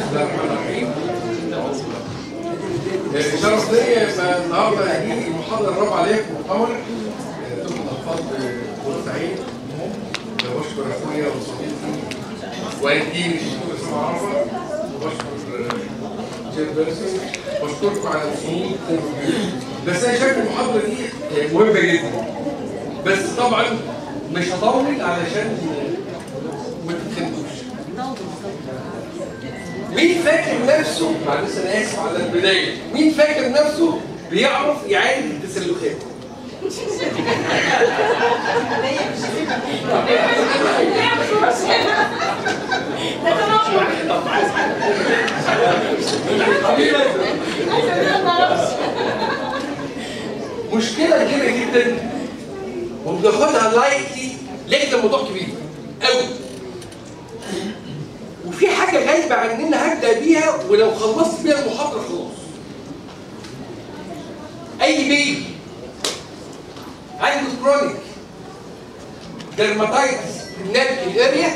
الله الرحمن الرحيم آه، شرف ليا يبقى النهارده دي المحاضره الرابعه ليا في المؤتمر آه، طب الاطفال بورسعيد بشكر اخويا وصديقي والدي الدكتور اسامه عرفه وبشكر جير بيرسون بشكركم على الصمود بس انا شايف المحاضره دي آه، مهمه جدا بس طبعا مش هطول علشان ما تتخنقوش مين فاكر نفسه معلش انا اسف على البدايه مين فاكر نفسه بيعرف يعالج التسلخات مشكله كبيره جدا وبناخدها لايتلي لقيت الموضوع كبير قوي وفي حاجه غايبه عننا هبدا بيها ولو خلصت بيها المحاضره خلاص اي بيبي عنده كرونيك ديرماتايتس في النابكن اريا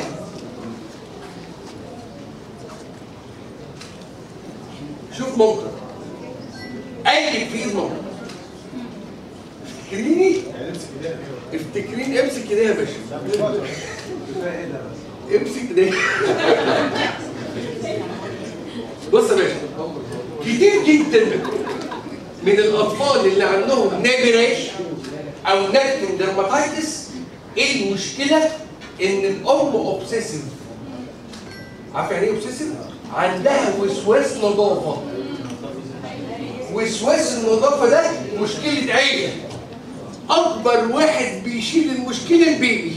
شوف ممكن اي كبير ممكن افتكريني افتكريني امسك كده يا باشا امسك ده بص يا باشا كتير جدا من الاطفال اللي عندهم نابراش او نابكن ديرماتايتس ايه المشكله ان الام اوبسيسيف عارف يعني ايه اوبسيسيف؟ عندها وسواس نظافه وسواس النظافه ده مشكله عيله اكبر واحد بيشيل المشكله البيبي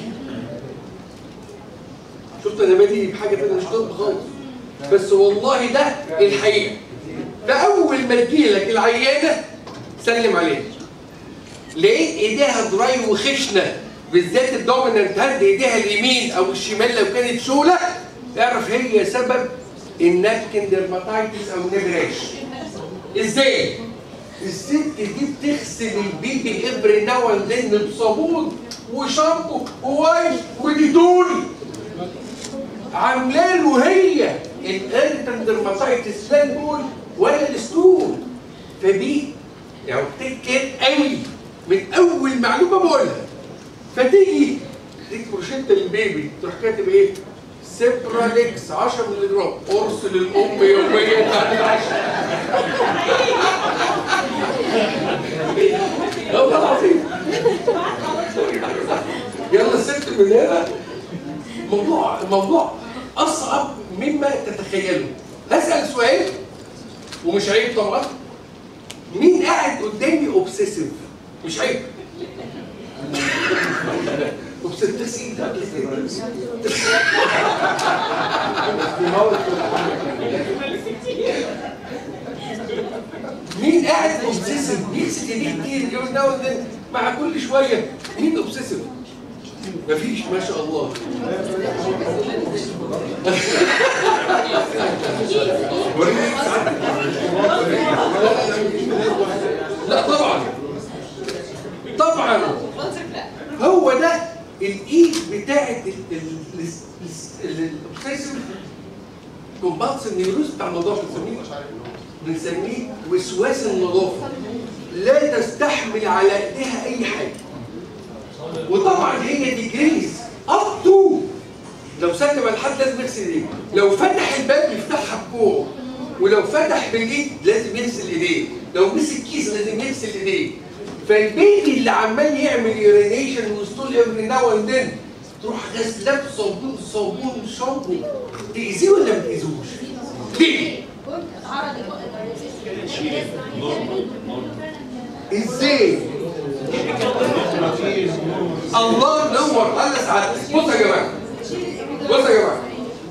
شفت انا بادي بحاجه تانية مش طب خالص بس والله ده الحقيقه فاول ما تجيلك العيانه سلم عليها لقيت ايديها دراي وخشنه بالذات الدومينانت هاند ايديها اليمين او الشمال لو كانت شوله اعرف هي سبب النابكن ديرماتايتس او نبراش ازاي؟ الست دي بتغسل البيبي افري ناو اند ذن بصابون وشامبو ووايش وديتول عامله له هي الارتن ديرماتايتس لا البول ولا الستول فدي يعني تيك كير قوي من اول معلومه بقولها فتيجي تديك روشته للبيبي تروح كاتب ايه؟ سيبراليكس 10 مللي جرام قرص للام يوميا بعد العشاء والله العظيم يلا الست من هنا موضوع الموضوع اصعب مما تتخيله هسال سؤال ومش عيب طبعا مين قاعد قدامي اوبسيسيف مش عيب اوبسيسيف مين قاعد اوبسيسيف بيمسك ايديه كتير يقول ده وده مع كل شويه مين اوبسيسيف مفيش ما شاء الله وريني ساعتك. لا طبعا طبعا هو ده الايد بتاعت الاوبسيسيف كومبالسن نيوروز بتاع النظافه بنسميه بنسميه وسواس النظافه لا تستحمل على ايديها اي حاجه وطبعا هي ديجريز اب تو لو سلم على حد لازم يغسل ايديه لو فتح الباب يفتحها بكوعه ولو فتح بالايد لازم يغسل ايديه لو مسك كيس لازم يغسل ايديه فالبيبي اللي عمال يعمل يورينيشن وستول افري ناو اند ذن تروح غسلاه بصابون صابون شامبو تاذيه ولا ما تاذوش؟ ليه؟ ازاي؟ الله ينور قال سعادتك بصوا يا جماعه بصوا يا جماعه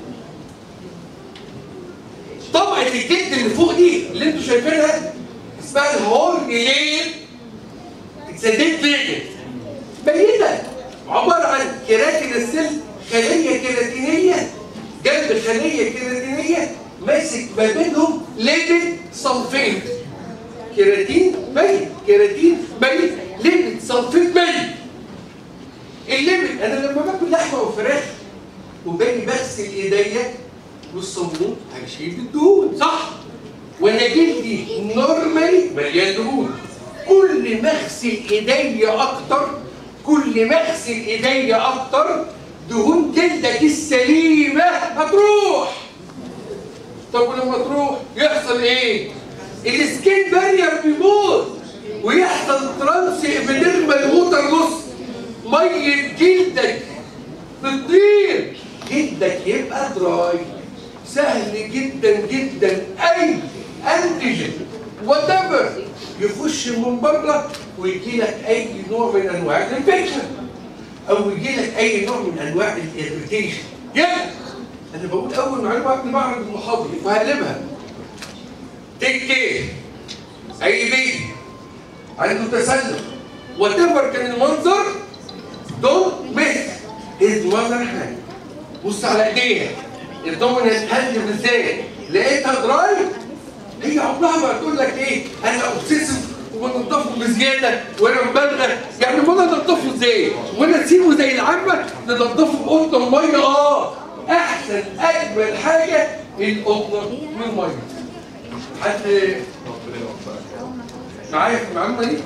طبقه الجلد اللي فوق دي اللي انتوا شايفينها اسمها الهورن لير اتسددت ليه ميته عباره عن كيراتين السيل خليه كيراتينيه جنب خليه كيراتينيه ماسك ما بينهم ليبيد سلفيت كيراتين ميت كيراتين ميت ليبيد سلفيت ميت الليبيد انا لما باكل لحمه وفراخ وباجي بغسل ايديا والصابون هيشيل الدهون صح وانا جلدي نورمالي مليان دهون كل ما اغسل ايديا اكتر كل ما اغسل ايديا اكتر دهون جلدك السليمه هتروح طب ولما تروح يحصل ايه؟ السكين بارير بيموت ويحصل ترانس ابيديرمال ووتر لوس ميه جلدك بتطير جلدك يبقى دراي سهل جدا جدا اي انتيجين وات ايفر يخش من بره ويجي لك اي نوع من انواع الانفكشن او يجي لك اي نوع من انواع الاريتيشن يلا انا بقول اول معلومه قبل ما اعرض المحاضره وهقلبها تيك كير اي بيبي عنده تسلل وات ايفر كان المنظر دونت ميس از ماذر هاند بص على ايديها الدومينانت هاند بالذات لقيتها دراي هي عمرها ما هتقول لك ايه انا اوبسيسيف وبنضفه بزياده وانا مبالغه يعني ما انا انضفه ازاي؟ وانا اسيبه زي العامه ننضفه بقطن وميه اه احسن اجمل حاجه القطن والميه حد معايا في المعلومه دي؟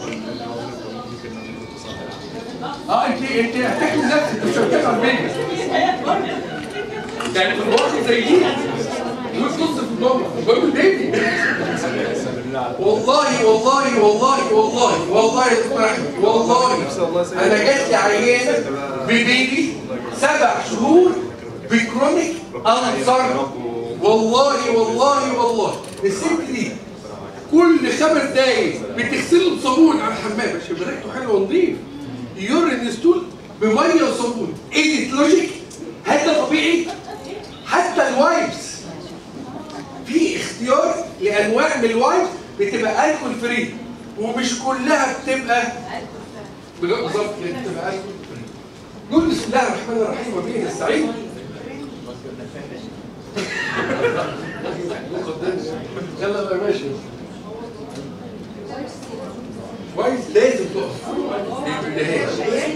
اه انت انت هتحكي نفسك مش هتكلم مني يعني في المواقف زي دي مش نص في النوم بقول بيبي والله والله والله والله والله يا دكتور احمد والله انا جات لي عيانه ببيبي سبع شهور بكرونيك انصر والله والله والله الست دي كل خمس دقايق بتغسله بصابون على الحمام عشان يبقى ريحته حلوه ونظيف يورين ستول بميه وصابون ايه لوجيك هذا طبيعي حتى الوايبس في اختيار لانواع من الوايبس بتبقى الكول فري ومش كلها بتبقى بالظبط كده بتبقى الكول فري نقول بسم الله الرحمن الرحيم وبه نستعين يلا بقى ماشي كويس لازم تقف ما تبداهاش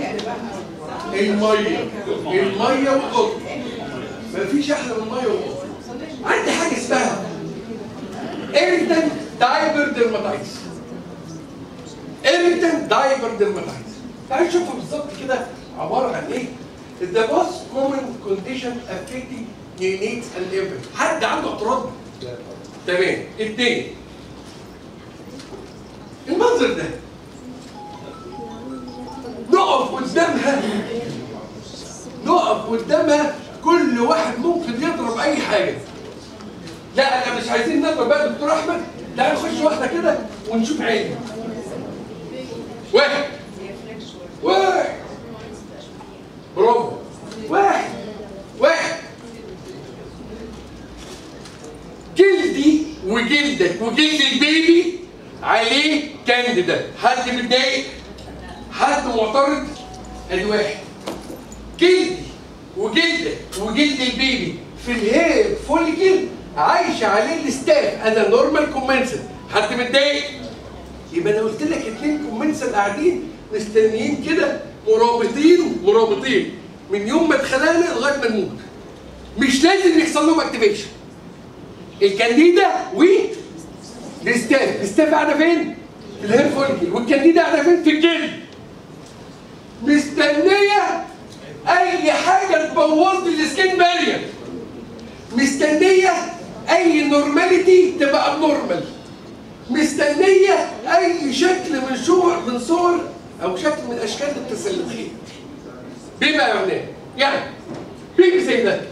الميه الميه والقطن مفيش احلى من الميه والقطن عندي حاجه اسمها ايريتان دايبر ديرماتايتس ايريتان دايبر ديرماتايتس تعال نشوفها بالظبط كده عباره عن ايه The most common condition affecting neonates and infants حد عنده اعتراض؟ تمام اثنين المنظر ده نقف قدامها نقف قدامها كل واحد ممكن يضرب اي حاجه لا انا مش عايزين نضرب بقى دكتور احمد تعال نخش واحده كده ونشوف عيني واحد واحد برافو واحد واحد جلدي وجلدك وجلد البيبي عليه كانديدا حد متضايق حد معترض ادي واحد جلدي وجلدك وجلد البيبي في الهير فوليكل عايشه عليه الستاف انا نورمال كومنسل حد متضايق يبقى انا قلت لك اتنين كومنسل قاعدين مستنيين كده مرابطين مرابطين من يوم ما اتخلقنا لغايه ما نموت مش لازم يحصل لهم اكتيفيشن الكانديدا و الستاف الستاف قاعده فين؟ في الهير فوليكل والكانديدا قاعده فين؟ في الجلد مستنيه اي حاجه تبوظ لي السكين بارير مستنيه اي نورماليتي تبقى نورمال مستنيه اي شكل من صور من صور او شكل من اشكال التسلخين بما يعناه يعني بيجي زي ده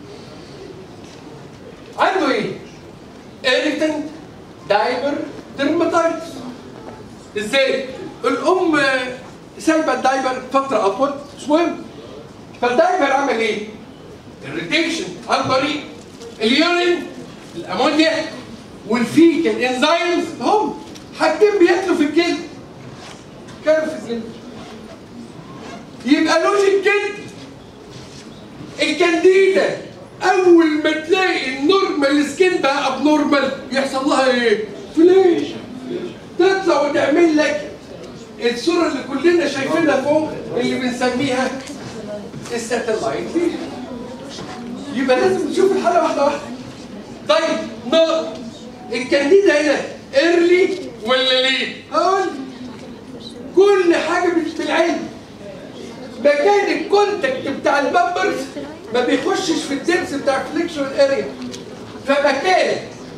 عنده ايه؟ اريتنت دايبر ديرماتايتس ازاي؟ الام سايبه الدايبر فتره اطول مش مهم فالدايبر عمل ايه؟ الريتيشن عن طريق اليورين الامونيا والفيكال انزيمز هم حاجتين بياكلوا في الجلد كانوا في الجلد يبقى لوجيك جدا الكانديدا اول ما تلاقي النورمال سكين بقى ابنورمال يحصل لها ايه؟ فليش تطلع وتعمل لك الصوره اللي كلنا شايفينها فوق اللي بنسميها الساتلايت يبقى لازم نشوف الحاله واحده واحده طيب نقط الكانديدا هنا ايرلي ولا ليه؟ هقول كل حاجه في العلم مكان الكونتاكت بتاع البامبرز ما بيخشش في الدبس بتاع الفليكشن اريا فمكان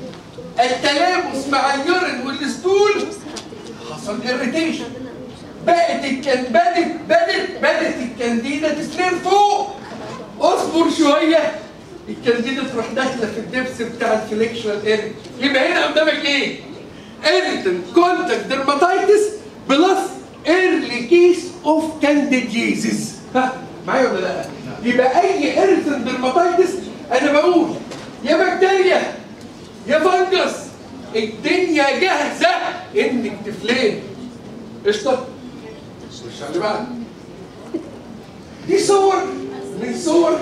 التلامس مع اليورين والستول حصل اريتيشن بقت الكن بدت بدت بدت الكانديدا تسلم فوق اصبر شويه الكانديدا تروح داخله في الدبس بتاع الفليكشن اريا يبقى هنا قدامك ايه؟ اريتن كونتاكت ديرماتايتس بلس ايرلي كيس اوف كانديديزيز ها معايا ولا لا؟ يبقى اي اريتن ديرماتايتس انا بقول يا بكتيريا يا فنجس الدنيا جاهزه انك تفلين قشطه مش اللي بعد دي صور من صور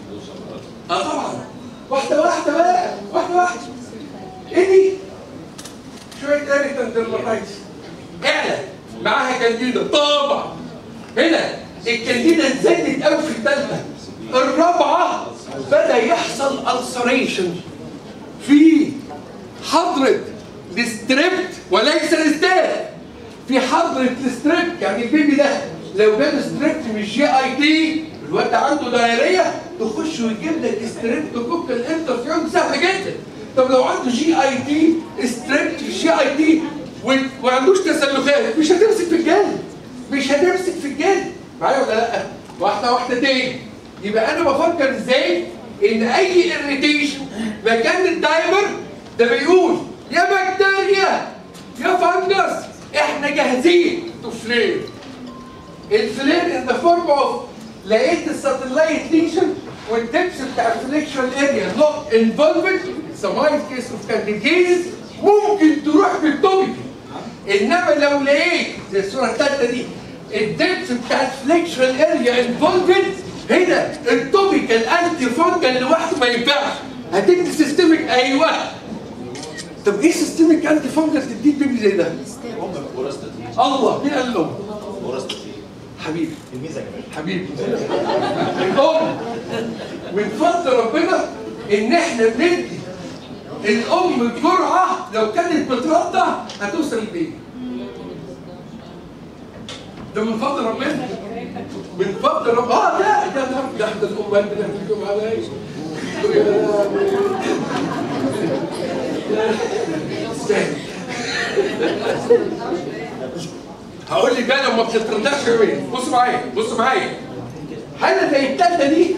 اه طبعا واحده واحده بقى واحده واحده ايه دي؟ شويه اريتن ديرماتايتس اعلى معاها كانديدا طبعا هنا الكانديدا زادت قوي في الثالثه الرابعه بدا يحصل السريشن في حضره الستريبت وليس الستاف في حضره الستريبت يعني البيبي ده لو جاب ستريبت مش جي اي تي الواد ده عنده دايريه تخش ويجيب لك ستريبت كوكل الانترفيون سهل جدا طب لو عنده جي اي تي ستريبت جي اي تي وما عندوش تسلخات مش هتمسك في الجلد مش هتمسك في الجلد معايا ولا لا؟ واحده واحده تاني يبقى انا بفكر ازاي ان اي اريتيشن مكان الدايمر ده بيقول يا بكتيريا يا فنجس احنا جاهزين تو فلير الفلير ان ذا فورم اوف لقيت الساتلايت ليشن والدبس بتاع الفليكشن اريا نوت انفولفد سمايل كيس اوف كانديديز ممكن تروح بالتوبيك انما لو لقيت زي الصوره الثالثه دي الدبس بتاع الفليكشن اريا انفولفد هنا التوبيكال انتي فانجل لوحده ما ينفعش هتدي سيستمك ايوه طب ايه سيستمك انتي فانجل تديه بيبي زي ده؟ الله مين قال له؟ حبيبي الميزه كمان حبيبي الام من فضل ربنا ان احنا بندي الام الجرعه لو كانت بترضع هتوصل البيبي ده من فضل ربنا من فضل ربنا اه لا ده ده ده احنا الامهات بنحكيكم على ايه استنى. هقول لك بقى لو ما بتترددش يومين بصوا معايا بصوا معايا حاجه زي التالتة دي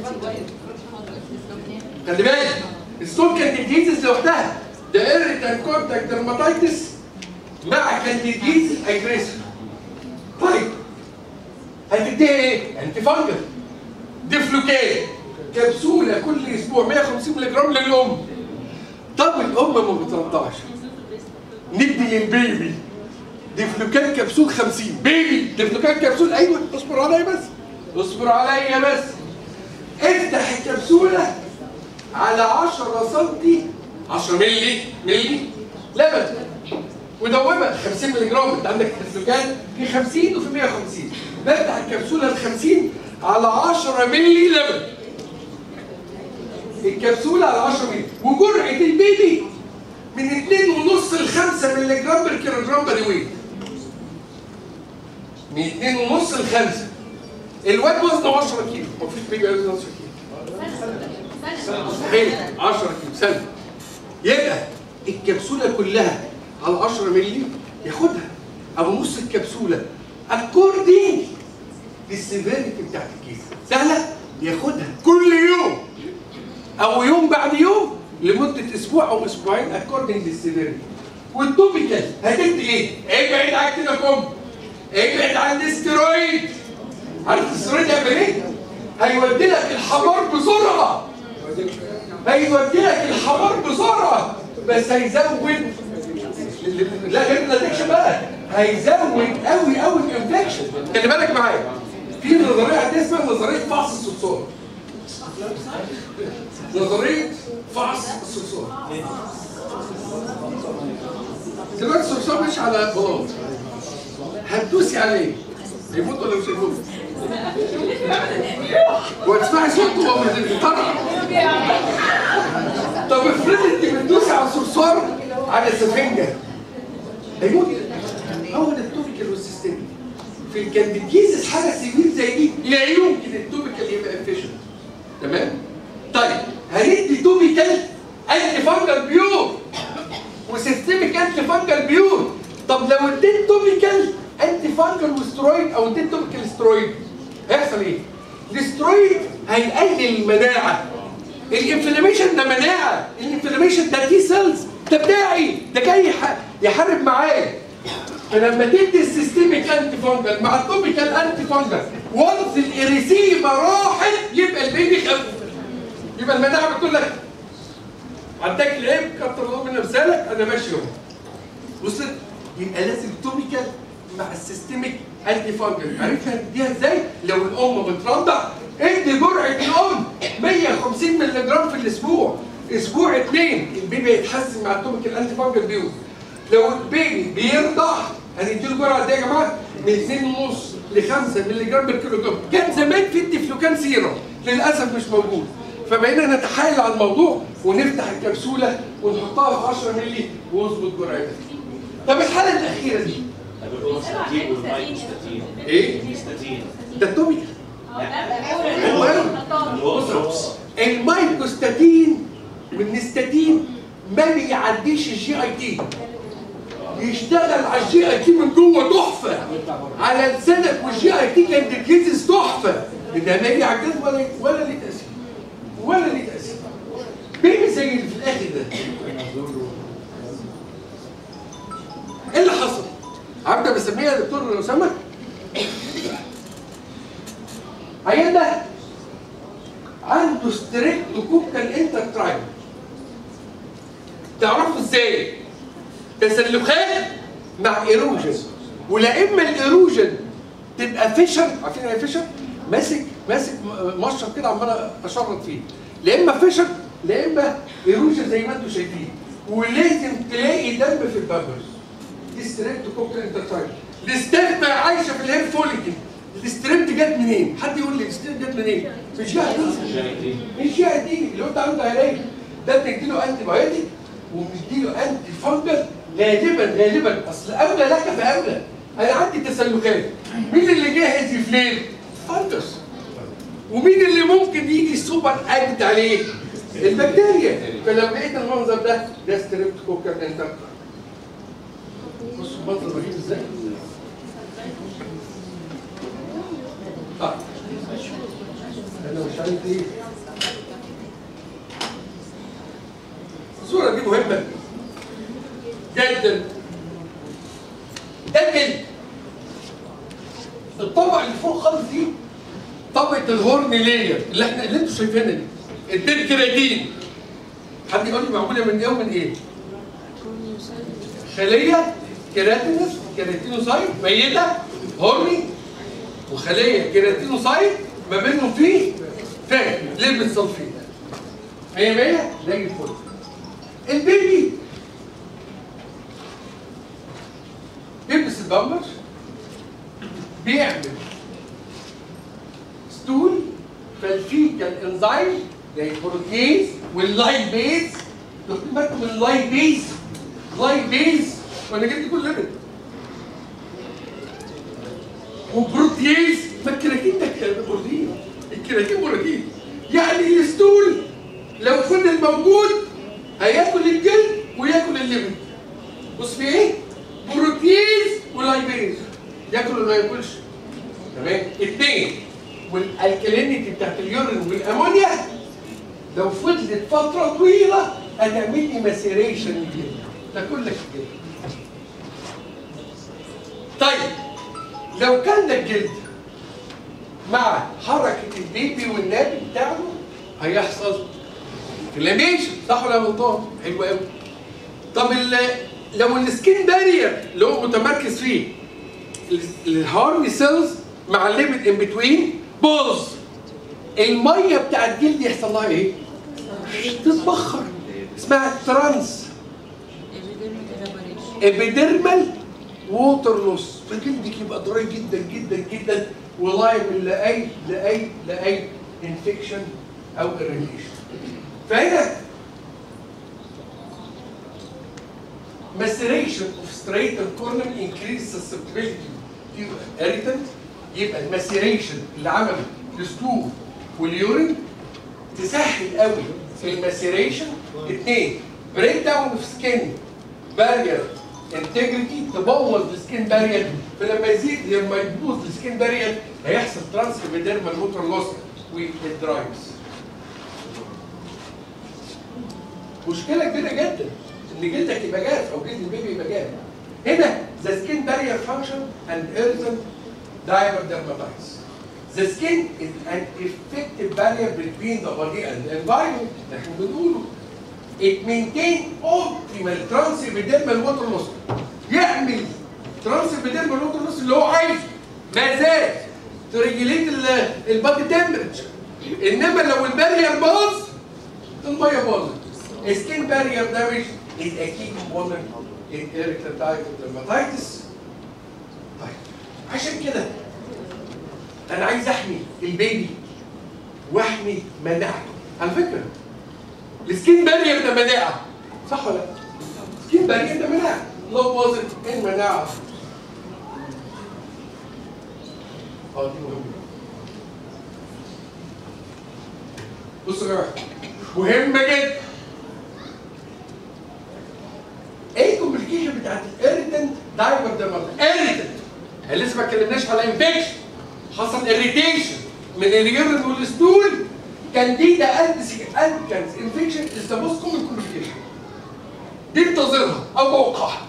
خلي بالك الستون كانديديزيس لوحدها ده ايريتال كونتاكت ديرماتايتس مع كانديديزيس اجريسيف طيب هتديها ايه؟ انتي فانجل ديفلوكات كبسوله كل اسبوع 150 مللي جرام للام طب الام ما بترضعش ندي للبيبي ديفلوكان كبسول 50 بيبي ديفلوكان كبسول ايوه اصبر عليا بس اصبر عليا بس افتح الكبسوله على 10 سم 10 مللي مللي لبن ودوبها 50 مللي جرام انت عندك ديفلوكان في 50 وفي 150 بفتح الكبسوله ال 50 على 10 مللي لبن الكبسوله على 10 مللي وجرعه البيبي من 2.5 ل 5 مللي جرام بر كيلو جرام بر ويت من 2.5 ل 5 الواد وزنه 10 كيلو مفيش بيبي وزنه 10 كيلو مستحيل 10 كيلو سنه يبقى الكبسوله كلها على 10 مللي ياخدها او نص الكبسوله اكوردنج للسيفيريتي بتاعت الكيس سهله ياخدها كل يوم او يوم بعد يوم لمده اسبوع او اسبوعين اكوردنج للسيفيريتي والتوبيكال هتدي ايه؟ ابعد عن كده كم ابعد عن الاسترويد عارف الاسترويد يعمل ايه؟ هيودي لك الحمار بسرعه هيودي لك الحمار بسرعه بس هيزود لا غير الانفكشن بقى هيزود قوي قوي الانفكشن خلي بالك معايا في نظريه عندنا اسمها نظريه فحص الصرصار نظريه فحص الصرصار دلوقتي الصرصار مش على بلاط هتدوسي عليه هيموت ولا مش هيموت؟ وتسمعي صوته وهو بيطرقع طب افرضي انت بتدوسي على صرصار على سفنجه هيموت هو ده التوبيكال والسيستميك في الكانديديزيس حاجه سيفير زي دي لا يمكن التوبيكال يبقى افيشنت تمام طيب هندي توبيكال انتي فانجل بيور وسيستميك انتي فانجل بيور طب لو اديت توبيكال انتي فانجل وسترويد او اديت توبيكال سترويد هيحصل ايه؟ الاسترويد هيقلل المناعه الانفلاميشن ده مناعه الانفلاميشن ده تي سيلز ده بتاعي ده جاي يح- يحارب معايا فلما تدي السيستميك انتي فانجل مع التوبيكال انتي فانجل وانس الاريسيما راحت يبقى البيبي خف يبقى المناعه بتقول لك عندك العيب كتر الله من امثالك انا ماشي اهو وصلت يبقى لازم توبيكال مع السيستميك انتي فانجل عرفت هتديها ازاي؟ لو الام بترضع ادي جرعه الام 150 مللي جرام في الاسبوع اسبوع اثنين البيبي هيتحسن مع التوبيكال انتي فانجل بيوز لو البيبي بيرضع هنديله جرعه قد ايه يا جماعه؟ من 2.5 ل 5 مللي جرام بالكيلو جرام كان زمان في الديفلوكان سيرم للاسف مش موجود فبقينا نتحايل على الموضوع ونفتح الكبسوله ونحطها في 10 مللي ونظبط جرعتها. طب الحاله الاخيره دي الستاتين والمايكوستاتين ايه؟ ستاتين ده التوبيكال الوصف المايكوستاتين والنستاتين ما بيعديش الجي اي تي يشتغل على الجي اي تي من جوه تحفه على لسانك والجي اي تي كان ديكيزز تحفه ده ما بيعجز ولا ولا ليه تاثير ولا ليه تاثير بيبي زي اللي في الاخر ده ايه اللي حصل؟ عارف بسميها يا دكتور اسامه؟ عيان ده عنده ستريبتوكوكال انترترايب تعرفوا ازاي؟ تسلخات مع ايروجن ولا اما الايروجن تبقى فيشر عارفين يعني فيشر؟ ماسك ماسك م- مشرط كده عمال اشرط فيه لا اما فيشر لا اما ايروجن زي ما انتم شايفين ولازم تلاقي دم في البامبرز دي ستريبتوكوكال انترترايب الستريبت عايشه في الهير فوليكل الستريبت جت منين؟ حد يقول لي الستريبت جت منين؟ مش جهه دي مش جهه دي اللي هو انت عنده علاج ده بنديله انتي بايوتيك وبنديله انتي فانجل غالبا غالبا اصل اولى لك فاولى انا عندي تسلخات مين اللي جاهز يفليل؟ فانجس ومين اللي ممكن يجي سوبر اكت عليه؟ البكتيريا فلو لقيت المنظر ده ده ستريبتوكوكال انترترايب بصوا المنظر رهيب ازاي طيب انا مش عارف ايه الصورة دي مهمة جدا ده الجلد الطبقة اللي فوق خالص دي طبقة الهورن لير اللي احنا اللي انتوا شايفينها دي الدير كرياتين حد يقول لي معمولة من ايه ومن ايه؟ خلية كيراتينس كيراتينوسايت ميتة هورني وخلية كيراتينوسايت ما بينهم فيه فات ليبت سلفيت هي 100 زي الفل البيبي بيلبس البامبر بيعمل ستول فالفيكال انزيم زي البروتيز واللايبيز واخدين بالكم من اللايبيز لايبيز وانا جبت كل ليبت وبروتيز ما الكراتين ده كده بروتين الكراتين بروتين يعني الستول لو فضل موجود هياكل الجلد وياكل الليمت بص في ايه؟ بروتيز ولايبيز ياكل ولا ما ياكلش تمام اثنين والالكالينيتي بتاعت اليورين والامونيا لو فضلت فتره طويله هتعمل لي ماسيريشن الجلد تاكل لك الجلد طيب لو كان ده الجلد مع حركه البيبي والنابي بتاعه هيحصل انفلاميشن صح ولا غلطان؟ حلو قوي طب ال- لو السكين بارير اللي هو متمركز فيه ال- الهارني سيلز مع الليمت ان بتوين باظ الميه بتاع الجلد يحصل لها ايه؟ تتبخر اسمها ترانس ابيديرمال ووتر لوس فجلدك يبقى دراي جدا جدا جدا ولايبل لاي لاي لاي انفكشن او irritation فهنا maceration of striatal corneal increases susceptibility to irritant يبقى الماسيريشن اللي عمله الاسلوب واليورين تسهل قوي الماسيريشن اثنين بريك داون اوف سكين بارير انتجريتي تبوظ السكين بارير فلما يزيد لما يبوظ السكين بارير هيحصل ترانسفيديرمال موتور لوس والدرايفز مشكله كبيره جدا ان جلدك يبقى جاف او جلد البيبي يبقى جاف هنا the skin barrier function and irritant diaper dermatitis the skin is an effective barrier between the body and the environment اللي احنا بنقوله it maintain optimal transepidermal water loss يعمل transepidermal water loss اللي هو عايزه ما زال تريجليت البادي تمبرتشر انما لو البارير باظ الميه باظت skin barrier damage is a key component in irritable dermatitis طيب عشان كده انا عايز احمي البيبي واحمي مناعته على فكره السكين بارير ده مناعه صح ولا لا؟ السكين بارير ده مناعه لو باظت المناعه اه دي مهمه بصوا يا جماعه مهمه جدا ايه الكومبليكيشن بتاعت الاريتنت دايبر ديرماتيتس اريتنت لسه ما اتكلمناش على انفكشن حصل اريتيشن من اليورين والستول كانديدا انكنز انفكشن از ذا موست كومن كومبليكيشن دي انتظرها او موقعها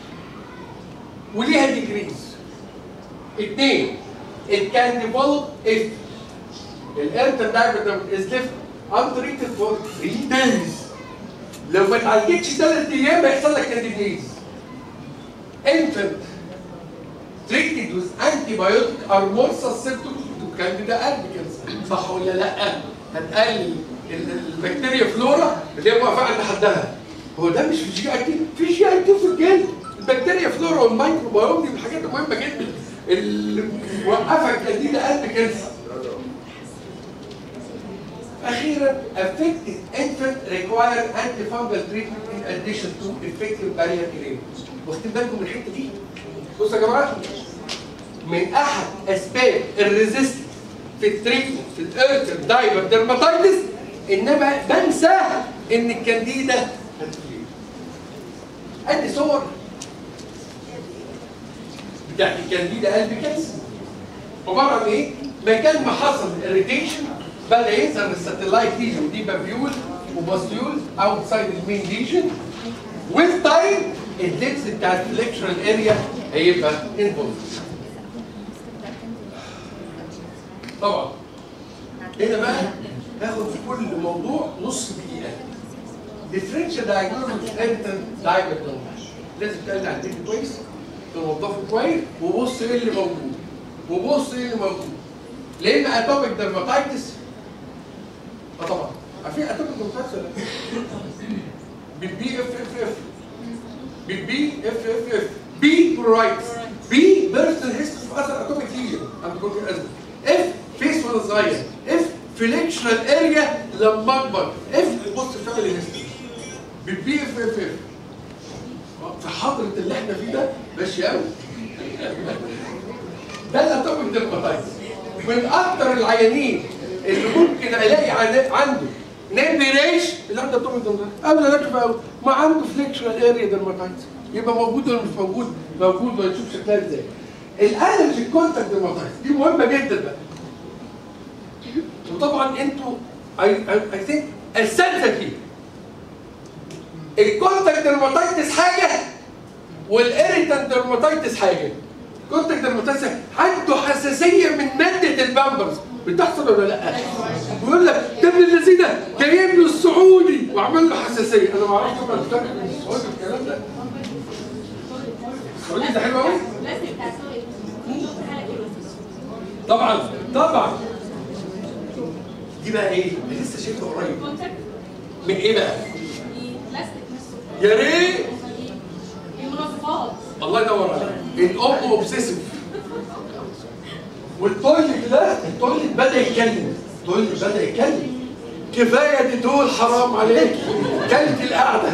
وليها ديجريز اثنين it can develop if الاريتنت دايبر ديرماتيتس is left untreated for 3 days لو ما اتعالجتش ثلاث ايام هيحصل لك كانديديز infant treated with antibiotic are more susceptible to candida albicans صح ولا لا؟ هتقلل ال- البكتيريا فلورا اللي هي واقفه عند حدها هو ده مش في جي اي تي في جي اي تي في الجلد البكتيريا فلورا والميكروبيوم دي من الحاجات المهمه جدا اللي وقفك كانديدا albicans أخيرا affected infant require antifungal treatment in addition to effective barrier clearance. واخدين بالكم من الحتة دي؟ بصوا يا جماعة من أحد أسباب الريزيست في التريتمنت في الارتر دايبر ديرماتايتس إنما بنسى إن الكانديدا هتفليل. أدي صور بتاعت الكانديدا البيكنس عبارة عن إيه؟ مكان ما حصل الاريتيشن بدا يظهر الساتلايت ليجن دي بابيول وباستيول اوتسايد المين ليجن وذ تايم الدنس بتاع الفليكشرال اريا هيبقى انفولد طبعا هنا بقى ناخد في كل موضوع نص دقيقه differential diagnosis irritant diabetes لازم تقلل على الدنيا كويس تنضفه كويس وبص ايه اللي موجود وبص ايه اللي موجود لان اتوبيك ديرماتايتس اه طبعا عارفين اتوبيك ديرماتايتس ولا لا؟ بالبي اف اف اف بالبي اف اف اف بي برايتس بي بيرسونال هيستوري في اثر اتوبيك ليجن عند كل ازمه اف فيس وانا صغير اف فليكشنال اريا لما اكبر اف بص فاميلي هيستوري بالبي اف اف اف في حضرة اللي احنا فيه ده ماشي قوي ده الاتوميك ديرماتايتس من اكتر العيانين اللي ممكن الاقي عن- عنده نيم ريش اللي عنده اتوميك ديرماتايتس قبل ده كفايه قوي ما عنده فليكشنال اريا ديرماتايتس يبقى موجود ولا مش موجود موجود وهنشوف شكلها ازاي الالرجي كونتاكت ديرماتايتس دي مهمه جدا بقى وطبعا انتوا اي اي ثينك السالفه فيه الكونتاكت ديرماتايتس حاجه والاريتنت ديرماتايتس حاجه الكونتاكت ديرماتايتس عنده حساسيه من ماده البامبرز بتحصل ولا لا؟ بيقول لك ده ابن الذين جايب له السعودي وعمل له حساسيه انا ما اعرفش طبعا الفرق بين السعودي والكلام ده السعودي ده حلو قوي طبعا طبعا دي بقى ايه؟ لسه شايفها قريب من ايه بقى؟ يا ريت المنظفات الله ينور عليك الام اوبسيسيف والتويلت ده التويلت بدا يتكلم التويلت بدا يتكلم كفايه دي تقول حرام عليك كلت القعده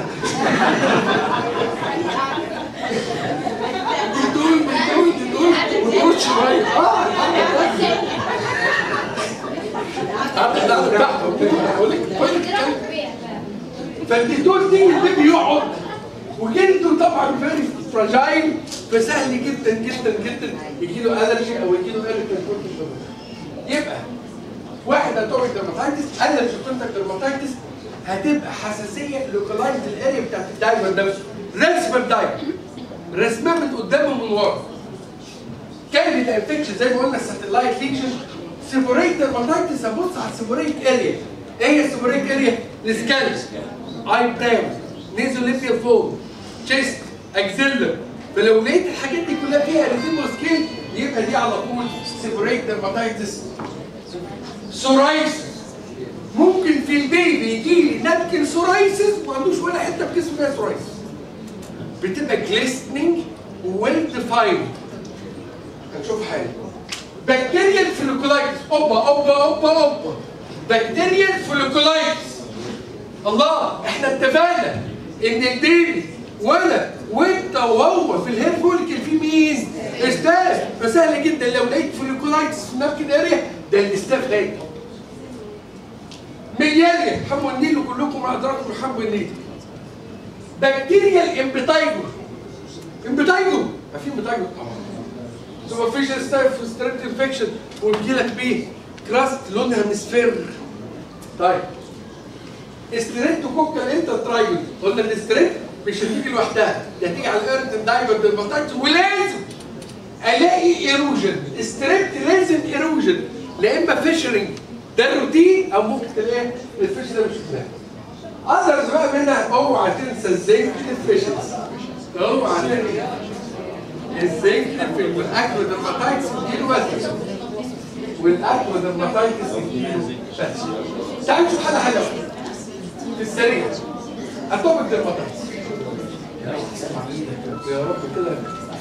بتقول بتقول بتقول وتقول شويه اه قعدت القعده بتاعته بقول لك التويلت يتكلم فالدكتور تيجي البيبي يقعد وجلده طبعا فيري فراجايل فسهل جدا جدا جدا يجي له الرجي او يجي له الرجي يبقى واحد اتوميك ديرماتايتس الرجي كونتاكت ديرماتايتس هتبقى حساسيه لوكالايز الاريا بتاعت الدايمر نفسه رسمه الدايمر رسمه من قدام ومن ورا كان الانفكشن زي ما قلنا الساتلايت ليجن سيبوريك ديرماتايتس هبص على السيبوريك اريا ايه هي السيبوريك اريا؟ السكالس اي براون نيزوليبيال فوق تشيست اكزيلر فلو لقيت الحاجات دي كلها فيها ريتيمو سكيل يبقى دي على طول سيبوريك ديرماتايتس سورايسس ممكن في البيبي يجي لي نبكن سورايسس ما عندوش ولا حته في جسمه فيها سورايسس بتبقى جليستنينج ويل ديفايند هنشوف حاجه بكتيريال فوليكولايتس اوبا اوبا اوبا اوبا بكتيريال فوليكولايتس الله احنا اتفقنا ان البيبي ولد وانت وهو في الهير فوليكل في مين؟ استاف فسهل جدا لو لقيت فوليكولايتس في النابكن اريا ده الاستاف هيك ملياريا حموا النيل كلكم ادراكم حموا النيل بكتيريا الامبيتايجو امبيتايجو ما في امبيتايجو طبعا سوبرفيشال ستاف ستريت انفكشن ويجي لك بيه كراست لونها مصفر طيب ستريبتوكوكال انترترايبل قلنا الاستريب مش هتيجي لوحدها ده هتيجي على الارت دايفر ديرماتايتس ولازم الاقي ايروجن ستريبت لازم ايروجن لا اما فيشرنج ده الروتين او ممكن تلاقي الفيش ده مش شفناه اذرز بقى منها اوعى تنسى الزنك ديفيشنسي اوعى تنسى الزنك ديفيشنسي والاكل ديرماتايتس بيجيله وزن والاكل ديرماتايتس بيجيله بس تعالوا نشوف حاجه حلوه في السريع اتوبك ديرماتايتس يا رب كده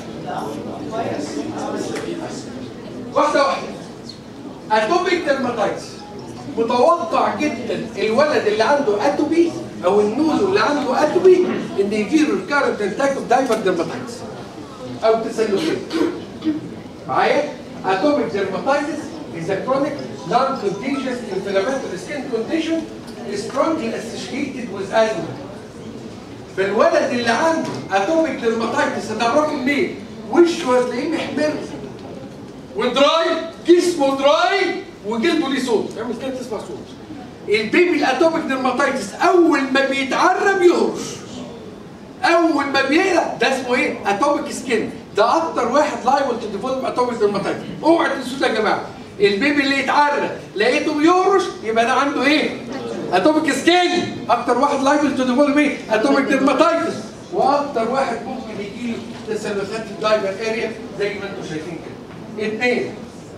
واحدة واحدة اتوبيك ديرماتايتس متوقع جدا الولد اللي عنده اتوبي او النوزو اللي عنده اتوبي ان يجي له الكارنت انتاك اوف دايفر ديرماتايتس او تسلخين معايا اتوبيك ديرماتايتس is a chronic non-contagious inflammatory skin condition strongly associated with asthma فالولد اللي عنده اتوبيك ديرماتايتس هتعرفه منين؟ وشه هتلاقيه محمر ودراي جسمه دراي وجلده ليه صوت اعمل كده تسمع صوت البيبي الاتوبيك ديرماتايتس اول ما بيتعرب يهرش اول ما بيقلق ده اسمه ايه؟ اتوبيك سكين ده اكتر واحد لايبل تو ديفولب اتوبيك ديرماتايتس اوعى تنسوا ده يا جماعه البيبي اللي يتعرق لقيته بيهرش يبقى ده عنده ايه؟ اتوبيك سكين اكتر واحد لايبل تو ديفولب ايه؟ اتوبيك ديرماتايتس واكتر واحد ممكن يجي له تسلخات الدايفر اريا زي ما انتم شايفين كده. اثنين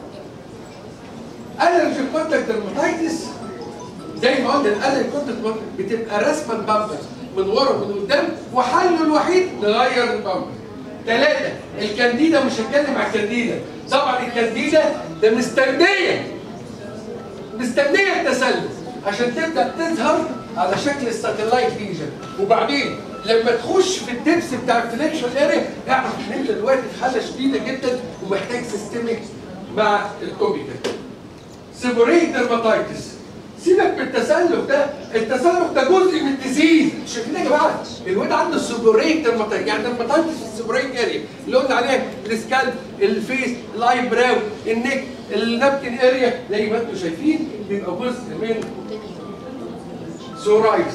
الرجي كونتاكت ديرماتايتس زي ما قلنا الالرجي كونتاكت بتبقى رسمه البامبر من ورا ومن قدام وحله الوحيد نغير البامبر. ثلاثة الكانديدا مش هتكلم على الكانديدا طبعا الكانديدا ده مستنية مستنية التسلل عشان تبدا تظهر على شكل الساتلايت ليجن وبعدين لما تخش في الدبس بتاع الفليكشن اريا اعرف ان انت دلوقتي في حاله شديده جدا ومحتاج سيستميك مع الكوميكال سيبوريك ديرماتايتس سيبك من التسلق ده التسلق ده جزء من الديزيز شايفين يا جماعه الواد عنده سيبوريك ديرماتايتس يعني ديرماتايتس في السيبوريك اريا اللي قلنا عليها السكالب الفيس الاي براو النك النبكن اريا زي ما انتم شايفين بيبقى جزء من سورايسيس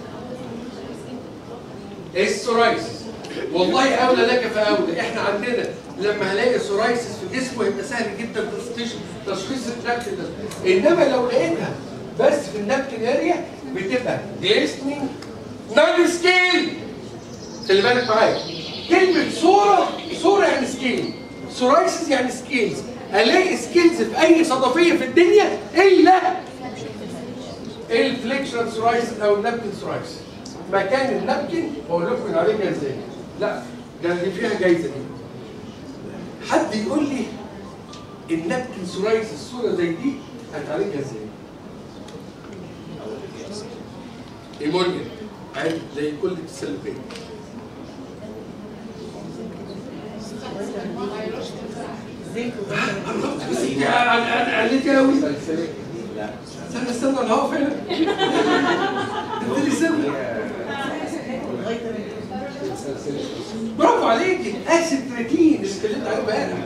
ايه السورايسيس؟ والله اولى لك فاولى احنا عندنا لما هلاقي سورايسيس في جسمه هيبقى سهل جدا تشخيص تشخيص النبكن ده انما لو لقيتها بس في النبكن اريا بتبقى جليسنينج نون سكيل خلي بالك معايا كلمة صورة صورة يعني سكيل سورايسيس يعني سكيلز الاقي سكيلز في اي صدفية في الدنيا الا الفليكشن سورايسيس او النبكن سورايسيس مكان النبكن بقول لكم عليه ازاي لا ده اللي فيها جايزه دي حد يقول لي النبتن سورايس الصوره زي دي هتعالجها ازاي؟ ايمونيا عادي زي كل التسلقات قربت بس انت قلت قوي استنى استنى انا هقف هنا انت اللي سنة برافو عليك اسيتريتين اللي اتكلمت عليه امبارح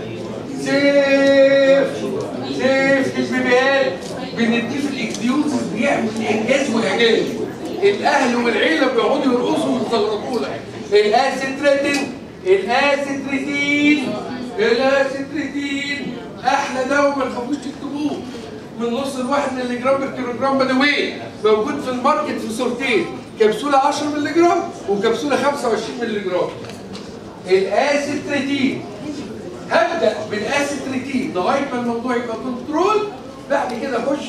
سيف سيف البيبيهات بنديه في الاكسيوز بيعمل انجاز واعجاز الاهل والعيله بيقعدوا يرقصوا ويستغربوا لك الاسيتريتين الاسيتريتين الاسيتريتين احلى دواء ما تخافوش تكتبوه من نص الواحد مللي جرام بالكيلوجرام باي ذا واي موجود في الماركت في صورتين كبسوله 10 مللي جرام وكبسوله 25 مللي جرام الاسيتريتين هبدا بالاسيتريتين لغايه ما الموضوع يبقى كنترول بعد كده اخش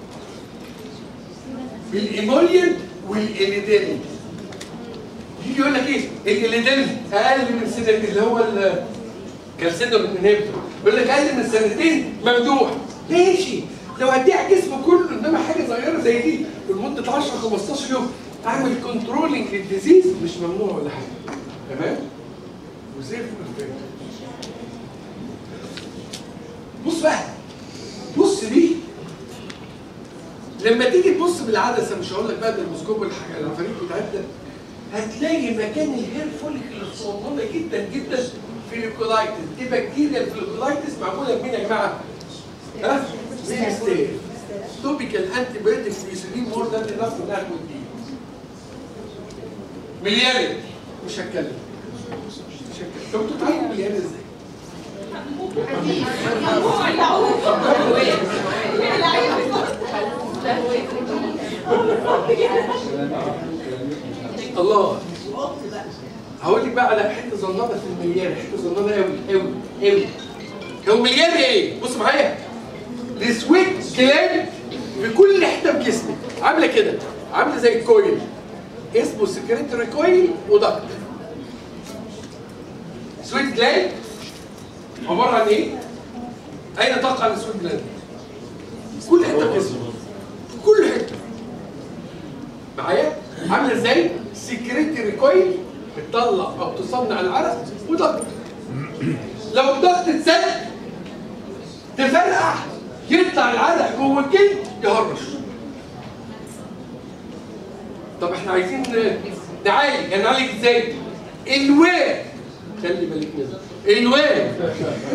بالايموليان والإليدين يجي يقول لك ايه الإليدين اقل من سنتين اللي هو الكالسيدوم انهبيتور يقول لك اقل من سنتين ممدوح ماشي لو هديه على الجسم كله انما حاجه صغيره زي دي لمده 10 15 يوم اعمل كنترولنج للديزيز مش ممنوع ولا حاجه تمام وزي الفل بص بقى بص دي لما تيجي تبص بالعدسه مش هقول لك بقى بالمسكوب والحاجه الفريق بتاعتنا هتلاقي مكان الهير فوليكل الصغننه جدا جدا فيليكولايتس دي بكتيريا الفيليكولايتس معموله بمين يا جماعه؟ ها؟ ستيل توبيكال انتي بايوتيك بيسلين مور ذان انف انها توديه ملياري مش هتكلم مش هتكلم طب انتوا بتعرفوا ملياري ازاي؟ الله هقول لك بقى على حته ظنانه في المليار حته ظنانه قوي قوي قوي هو مليار ايه؟ بص معايا السويت جلاند في كل حته في جسمك عامله كده عامله زي الكويل اسمه سكريتري كويل ودكت سويت جلاند عباره عن ايه؟ اين تقع السويت جلاند؟ كل حته في جسمك كل حته معايا؟ عامله ازاي؟ سكريتري كويل بتطلع او تصنع العرق وضغط لو الضغط اتسد تفرقع يطلع العرق جوه الجلد يهرش طب احنا عايزين نعالج هنعالج ازاي؟ الواد خلي بالك منه الواد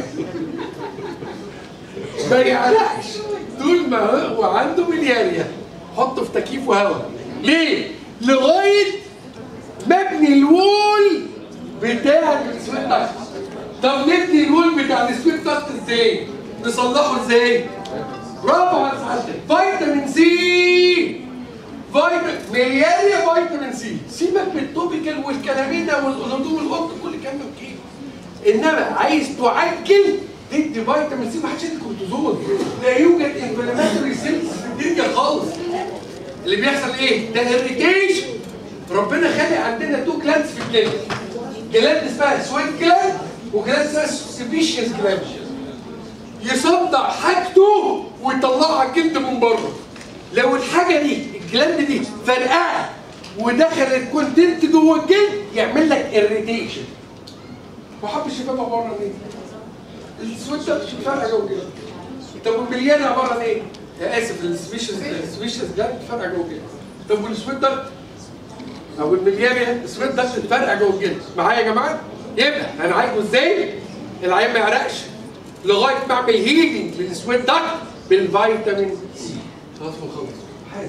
ما يعرقش طول ما هو عنده ملياريا حطه في تكييف وهواء ليه؟ لغايه مبني الوول بتاع السويت داكت طب نبني الوول بتاع السويت داكت ازاي؟ نصلحه ازاي؟ برافو على سعادتك فيتامين سي فيتامين ملياريا فيتامين سي سيبك من التوبيكال والكلامين والهدوم والقط كل الكلام ده اوكي انما عايز تعجل تدي فيتامين سي ما حدش يدي كورتيزون لا يوجد انفلاماتوري سيلز في الدنيا خالص اللي بيحصل ايه؟ ده اريتيشن ربنا خلق عندنا تو جلاندز في الجلد جلاند اسمها سويت جلاند وجلاند اسمها سبيشيس جلاند يصدع حاجته ويطلعها على الجلد من بره لو الحاجه دي الجلاند دي فرقعت ودخل الكونتنت جوه الجلد يعمل لك اريتيشن وحب الشباب عباره عن ايه؟ السويت ده مش فرقع جوه الجلد طب والمليان عباره عن ايه؟ يا اسف السبيشيس السبيشيس جلاند فرقع جوه الجلد طب والسويت ده او الملياريا السويت ده بتتفرقع جوه الجلد معايا يا جماعه يبقى هنعالجه ازاي العيان ما يعرقش لغايه ما اعمل هيلينج للسويت ده بالفيتامين سي خلاص خلص حاجه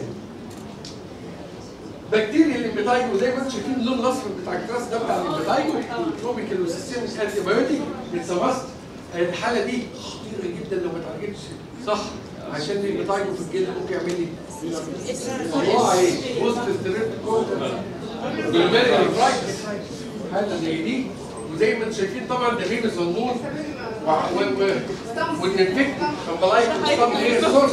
بكتيريا الليمبيتايجو زي ما انتم شايفين اللون الاصفر بتاع الكراس ده بتاع الليمبيتايجو تروبيكال وسيستميك انتي بايوتيك بيتسمست الحاله دي خطيره جدا لو ما اتعالجتش صح عشان الليمبيتايجو في الجلد ممكن يعمل لي الله عليك وسط التريب بالميري حاله زي دي وزي ما انتم شايفين طبعا ده غير الظنون والانفكت امبلايك والصم غير السورس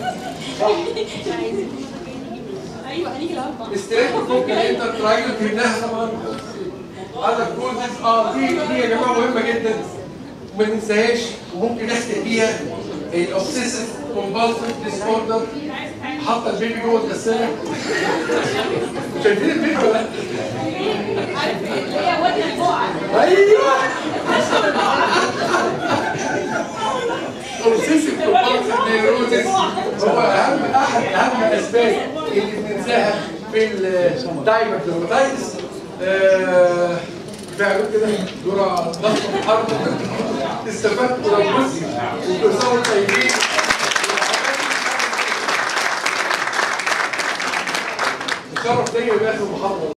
ايوه هنيجي الاربعه استريتوكوك الانتر ترايل جبناها طبعا هذا كوزز اه دي دي يا جماعه مهمه جدا وما ننساهاش وممكن نختم بيها الاوبسيسيف كومبالسيف ديس اوردر حاطه البيبي جوه الغساله شايفين البيبي ولا لا؟ عارف ايه اللي هي وجه البقعه ايوه اوبسيسيف كومبالسيف نيروزس هو اهم احد اهم الاسباب اللي بننساها في الدايمك ديرماتايتس كفايه عليكم كده دورة ضغط الحرب استفدتوا ربنا وكل سنه وانتم طيبين الشرف ليا باخر محاضره